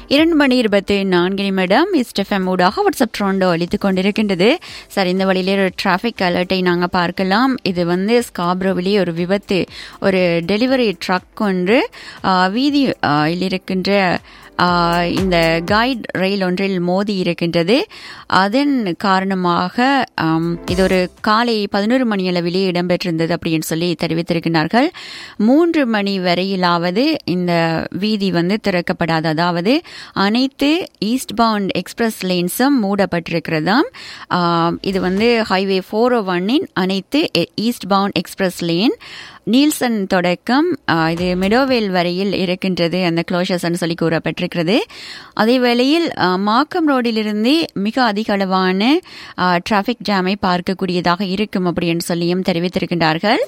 இரண்டு மணி இருபத்தி நான்கு நிமிடம் இஸ்டெஃப்எம் ஊடாக வாட்ஸ்அப் ட்ரோண்டோ அளித்துக் கொண்டிருக்கின்றது சார் இந்த வழியிலே ஒரு டிராஃபிக் அலர்ட்டை நாங்கள் பார்க்கலாம் இது வந்து ஸ்காப்ரோவிலே ஒரு விபத்து ஒரு டெலிவரி ட்ரக் ஒன்று ஆ, வீதி ஆ, யில் இருக்கின்ற ஆ, இந்த கைட் ரயில் ஒன்றில் மோதி இருக்கின்றது அதன் காரணமாக ஆம், இது ஒரு காலை பதினோரு மணி அளவிலே இடம்பெற்றிருந்தது அப்படின்னு சொல்லி தெரிவித்திருக்கிறார்கள் மூன்று மணி வரையிலாவது இந்த வீதி வந்து திறக்கப்படாது அதாவது அனைத்து ஈஸ்ட் பவுண்ட் எக்ஸ்பிரஸ் லேன்ஸும் மூடப்பட்டிருக்கிறதாம் ஆம், இது வந்து ஹைவே ஃபோர் ஓ ஒன்னின் அனைத்து east bound express lane Neilson தொடக்கம் ஆ, இது மெடோவேல் வரையில் இருக்கின்றது அந்த க்ளோஷர்ஸ் சொல்லி கூறப்பட்டிருக்கிறது அதே வேளையில் ஆ, மாக்கம் ரோடிலிருந்து மிக அதிக அளவான டிராஃபிக் ஜாமை பார்க்கக்கூடியதாக இருக்கும் அப்படின்னு சொல்லியும் தெரிவித்திருக்கின்றார்கள்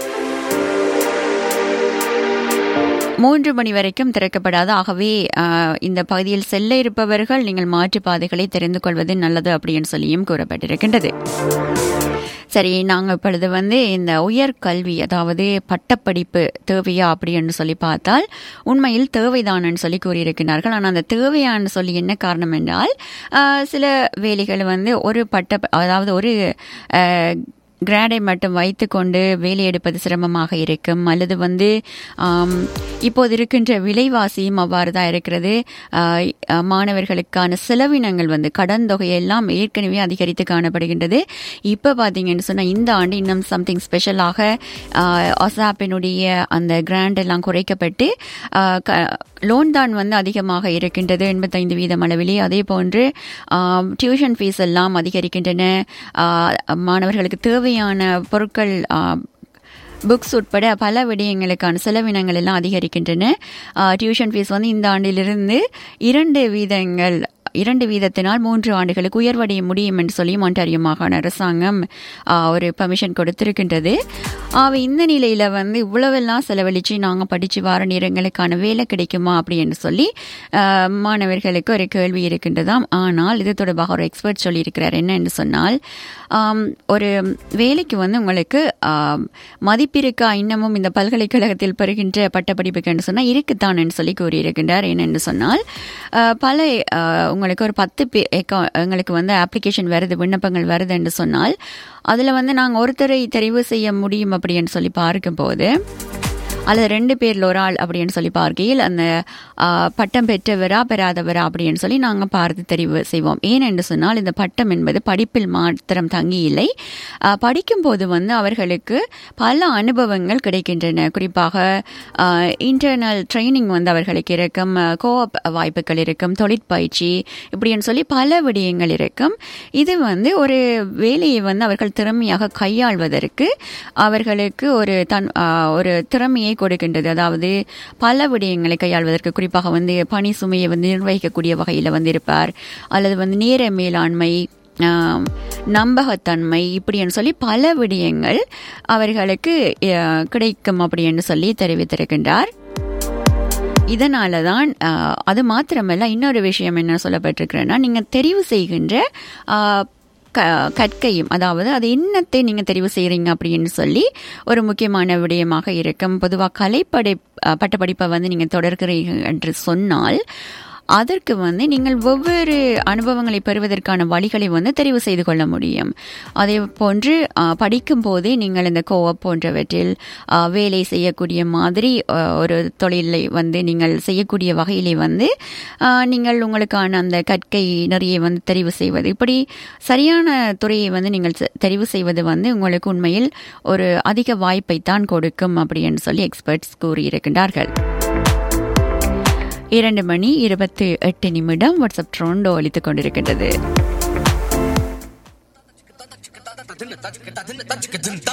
மூன்று மணி வரைக்கும் திறக்கப்படாது ஆகவே ஆ, இந்த பகுதியில் செல்ல இருப்பவர்கள் நீங்கள் மாற்றுப் பாதைகளை தெரிந்து கொள்வது நல்லது அப்படின்னு சொல்லியும் கூறப்பட்டிருக்கின்றது சரி நாங்கள் இப்பொழுது வந்து இந்த உயர்கல்வி அதாவது பட்டப்படிப்பு தேவையா அப்படின்னு சொல்லி பார்த்தால் உண்மையில் தேவைதானன்னு சொல்லி கூறியிருக்கிறார்கள் ஆனால் அந்த தேவையான்னு சொல்லி என்ன காரணம் என்றால் ஆஹ், சில வேலைகள் வந்து ஒரு பட்ட அதாவது ஒரு ஆஹ், கிராடை மட்டும் வைத்துக்கொண்டு வேலை எடுப்பது சிரமமாக இருக்கும் அல்லது வந்து ஆம், இப்போது இருக்கின்ற விலைவாசியும் அவ்வாறு தான் இருக்கிறது ஆஹ், ஆஹ், மாணவர்களுக்கான செலவினங்கள் வந்து கடன் தொகையெல்லாம் ஏற்கனவே அதிகரித்து காணப்படுகின்றது இப்போ பார்த்தீங்கன்னு சொன்னால் இந்த ஆண்டு இன்னும் சம்திங் ஸ்பெஷலாக ஒசாப்பினுடைய அந்த கிராண்ட் எல்லாம் குறைக்கப்பட்டு ஆஹ், க- லோன் தான் வந்து அதிகமாக இருக்கின்றது எண்பத்தைந்து வீதம் அளவிலே அதே போன்று ஆம், டியூஷன் ஃபீஸ் எல்லாம் அதிகரிக்கின்றன ஆ, மாணவர்களுக்கு தேவையான பொருட்கள் ஆ, புக்ஸ் உட்பட பல விடயங்களுக்கான செலவினங்கள் எல்லாம் அதிகரிக்கின்றன ஆ, டியூஷன் ஃபீஸ் வந்து இந்த ஆண்டிலிருந்து இரண்டு வீதங்கள் இரண்டு வீதத்தினால் மூன்று ஆண்டுகளுக்கு உயர்வடைய முடியும் என்று சொல்லி ஒன்டாரியோ மாகாண அரசாங்கம் ஆ, ஒரு பர்மிஷன் கொடுத்திருக்கின்றது ஆக இந்த நிலையில வந்து இவ்வளவெல்லாம் செலவழிச்சு நாங்கள் படிச்சு வார நேரங்களுக்கான வேலை கிடைக்குமா அப்படின்னு சொல்லி ஆ, மாணவர்களுக்கு ஒரு கேள்வி இருக்கின்றதாம் ஆனால் இது தொடர்பாக ஒரு எக்ஸ்பர்ட் சொல்லியிருக்கிறார் என்ன என்று சொன்னால் ஆம், ஒரு வேலைக்கு வந்து உங்களுக்கு ஆம், மதிப்பிருக்கா இன்னமும் இந்த பல்கலைக்கழகத்தில் பெறுகின்ற பட்டப்படிப்புக்கு என்று சொன்னால் இருக்குத்தான் என்று சொல்லி கூறியிருக்கின்றார் என்னென்று சொன்னால் ஆ, பல ஆ, உங்களுக்கு ஒரு பத்து பே account- எங்களுக்கு வந்து அப்ளிகேஷன் வருது விண்ணப்பங்கள் வருது என்று சொன்னால் அதில் வந்து நாங்கள் ஒருத்தரை தெரிவு செய்ய முடியும் அப்படின்னு சொல்லி பார்க்கும்போது அல்லது ரெண்டு பேரில் ஒரு ஆள் அப்படின்னு சொல்லி பார்க்கையில் அந்த ஆ, பட்டம் பெற்றவரா பெறாதவரா அப்படின்னு சொல்லி நாங்கள் பார்த்து தெரிவு செய்வோம் ஏனென்று சொன்னால் இந்த பட்டம் என்பது படிப்பில் மாத்திரம் தங்கி இல்லை ஆ, படிக்கும்போது வந்து அவர்களுக்கு பல அனுபவங்கள் கிடைக்கின்றன குறிப்பாக இன்டர்னல் ட்ரைனிங் வந்து அவர்களுக்கு இருக்கும் கோஆப் வாய்ப்புகள் இருக்கும் தொழிற்பயிற்சி இப்படின்னு சொல்லி பல விடயங்கள் இருக்கும் இது வந்து ஒரு வேலையை வந்து அவர்கள் திறமையாக கையாள்வதற்கு அவர்களுக்கு ஒரு தன் ஆ, ஒரு திறமையை கொடுக்கின்றது அதாவது பல விடயங்களை கையாள்வதற்கு குறிப்பாக வந்து பணி சுமையை வந்து நிர்வகிக்கக்கூடிய வகையில் வந்து இருப்பார் அல்லது வந்து நேர மேலாண்மை ஆம், நம்பகத்தன்மை இப்படின்னு சொல்லி பல விடயங்கள் அவர்களுக்கு ஆ, கிடைக்கும் அப்படின்னு சொல்லி தெரிவித்திருக்கின்றார் இதனால தான் ஆஹ், அது மாத்திரமல்ல இன்னொரு விஷயம் என்ன சொல்லப்பட்டிருக்கிறேன்னா நீங்கள் தெரிவு செய்கின்ற ஆஹ், க கற்கையும் அதாவது அது என்னத்தை நீங்கள் தெரிவு செய்கிறீங்க அப்படின்னு சொல்லி ஒரு முக்கியமான விடயமாக இருக்கும் பொதுவாக கலைப்படை ஆஹ், பட்டப்படிப்பை வந்து நீங்கள் தொடர்கிறீங்க என்று சொன்னால் அதற்கு வந்து நீங்கள் வெவ்வேறு அனுபவங்களை பெறுவதற்கான வழிகளை வந்து தெரிவு செய்து கொள்ள முடியும் அதே போன்று ஆ, படிக்கும் போதே நீங்கள் இந்த கோவப் போன்றவற்றில் ஆ, வேலை செய்யக்கூடிய மாதிரி ஆ, ஒரு தொழிலை வந்து நீங்கள் செய்யக்கூடிய வகையிலே வந்து ஆ, நீங்கள் உங்களுக்கான அந்த கற்கை நிறைய வந்து தெரிவு செய்வது இப்படி சரியான துறையை வந்து நீங்கள் செ- தெரிவு செய்வது வந்து உங்களுக்கு உண்மையில் ஒரு அதிக வாய்ப்பை தான் கொடுக்கும் அப்படின்னு சொல்லி எக்ஸ்பர்ட்ஸ் கூறியிருக்கின்றார்கள் இரண்டு மணி இருபத்தி எட்டு நிமிடம் வாட்ஸ்அப் ட்ரோண்டோ அளித்துக் கொண்டிருக்கின்றது